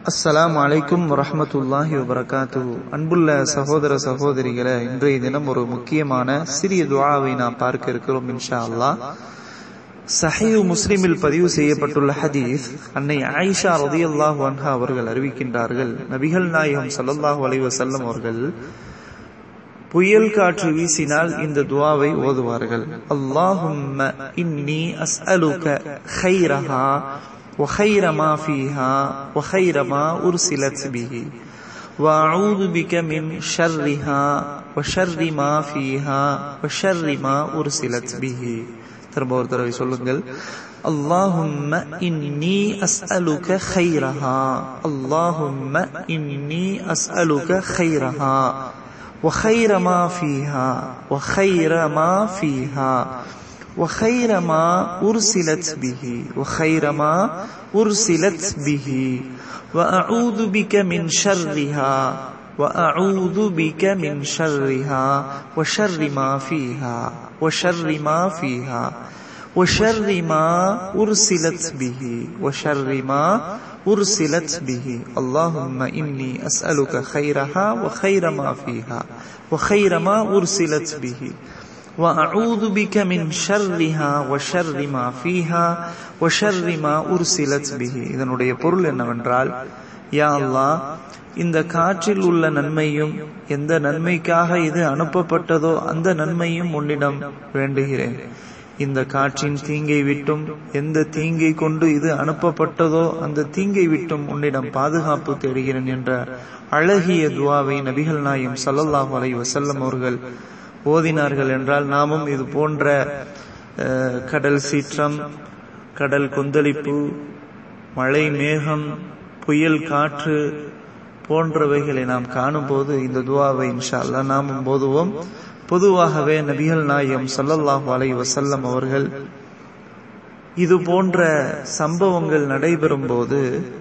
அஸ்ஸலாமு அலைக்கும் வரஹமத்துல்லாஹி வபரகாத்து அன்புள்ள சகோதர சகோதரிகளை இன்றைய தினம் ஒரு முக்கியமான சிறிய துவாவை நாம் பார்க்க இருக்கிறோம் இன்ஷா அல்லாஹ் சஹீஹ் முஸ்லிமில் பதிவு செய்யப்பட்டுள்ள ஹதீஸ் அன்னை ஆயிஷா ரதியல்லாஹு அன்ஹா அவர்கள் அறிவிக்கின்றார்கள் நபிகள் நாயகம் ஸல்லல்லாஹு அலைஹி வஸல்லம் அவர்கள் புயல் காற்று வீசினால் இந்த துவாவை ஓதுவார்கள் அல்லாஹும்ம இன்னி அஸ்அலுக خيرها وخير ما فيها وخير ما أرسلت به وأعوذ بك من شرها وشر ما فيها وشر ما أرسلت به திரும்ப ஒரு தடவை சொல்லுங்கள் اللهم إني أسألك خيرها اللهم إني أسألك خيرها وخير ما فيها وخير ما فيها وخير ما أرسلت به وخير ما أرسلت به وأعوذ بك من شرها وأعوذ بك من شرها وشر ما فيها وشر ما فيها وشر ما أرسلت به وشر ما أرسلت به اللهم إني أسألك خيرها وخير ما فيها وخير ما أرسلت به وأعوذ بك من شرها وشر ما فيها وشر ما أرسلت به இதனுடைய பொருள் என்னவென்றால் யா அல்லாஹ் இந்த காற்றில் உள்ள நன்மையும் எந்த நன்மைக்காக இது அனுப்பப்பட்டதோ அந்த நன்மையும் உன்னிடம் வேண்டுகிறேன் இந்த காற்றின் தீங்கை விட்டும் எந்த தீங்கை கொண்டு இது அனுப்பப்பட்டதோ அந்த தீங்கை விட்டும் உன்னிடம் பாதுகாப்பு தேடுகிறேன் என்ற அழகிய துவாவை நபிகள் நாயம் சல்லல்லாஹு அலை வசல்லம் அவர்கள் ஓதினார்கள் என்றால் நாமும் இது போன்ற கடல் சீற்றம் கடல் கொந்தளிப்பு மழை மேகம் புயல் காற்று போன்றவைகளை நாம் காணும்போது இந்த துவாவை இன்ஷா அல்லா நாமும் போதுவோம் பொதுவாகவே நபிகள் நாயம் சல்லல்லாஹு அலை வசல்லம் அவர்கள் இது போன்ற சம்பவங்கள் நடைபெறும் போது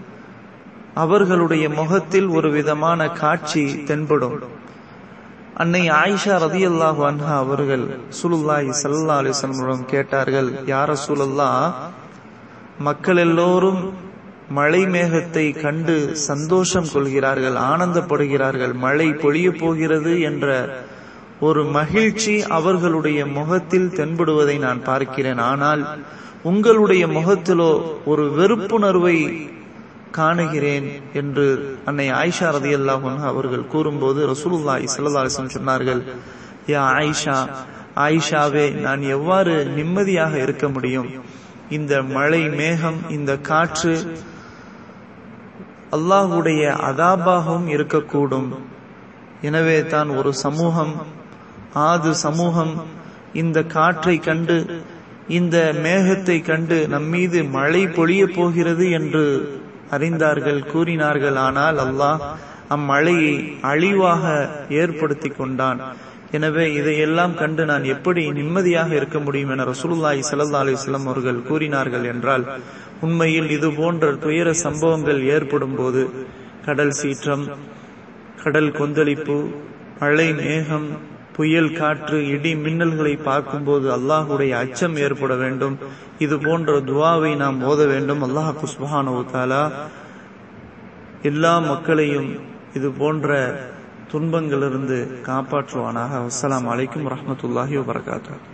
அவர்களுடைய முகத்தில் ஒரு விதமான காட்சி தென்படும் அன்னை ஆயிஷா ரதி அல்லாஹு அன்ஹா அவர்கள் சுலுல்லாஹி சல்லா அலிஸ்லமிடம் கேட்டார்கள் யார சூழல்லா மக்கள் எல்லோரும் மழை மேகத்தை கண்டு சந்தோஷம் கொள்கிறார்கள் ஆனந்தப்படுகிறார்கள் மழை பொழிய போகிறது என்ற ஒரு மகிழ்ச்சி அவர்களுடைய முகத்தில் தென்படுவதை நான் பார்க்கிறேன் ஆனால் உங்களுடைய முகத்திலோ ஒரு வெறுப்புணர்வை காணுகிறேன் என்று அன்னை ஆயிஷா ரதி அல்லாஹன் அவர்கள் கூறும்போது ரசூலுல்லாஹி சல்லாஹம் சொன்னார்கள் யா ஆயிஷா ஆயிஷாவே நான் எவ்வாறு நிம்மதியாக இருக்க முடியும் இந்த மழை மேகம் இந்த காற்று அல்லாஹுடைய அதாபாகவும் இருக்கக்கூடும் எனவே தான் ஒரு சமூகம் ஆது சமூகம் இந்த காற்றை கண்டு இந்த மேகத்தை கண்டு நம்மீது மழை பொழிய போகிறது என்று அறிந்தார்கள் கூறினார்கள் ஆனால் அல்லாஹ் அம்மழையை அழிவாக ஏற்படுத்தி கொண்டான் எனவே இதையெல்லாம் கண்டு நான் எப்படி நிம்மதியாக இருக்க முடியும் என ரசூலுல்லாஹி சல்லா அலிஸ்லாம் அவர்கள் கூறினார்கள் என்றால் உண்மையில் இது போன்ற துயர சம்பவங்கள் ஏற்படும் போது கடல் சீற்றம் கடல் கொந்தளிப்பு மழை மேகம் புயல் காற்று இடி மின்னல்களை பார்க்கும்போது அல்லாஹுடைய அச்சம் ஏற்பட வேண்டும் இது போன்ற துவாவை நாம் ஓத வேண்டும் அல்லாஹ் குஸ்பஹானு தாலா எல்லா மக்களையும் இது போன்ற துன்பங்களிலிருந்து காப்பாற்றுவானாக அஸ்லாம் அலைக்கும் வரமத்துல்லாஹி வபரகாத்தூ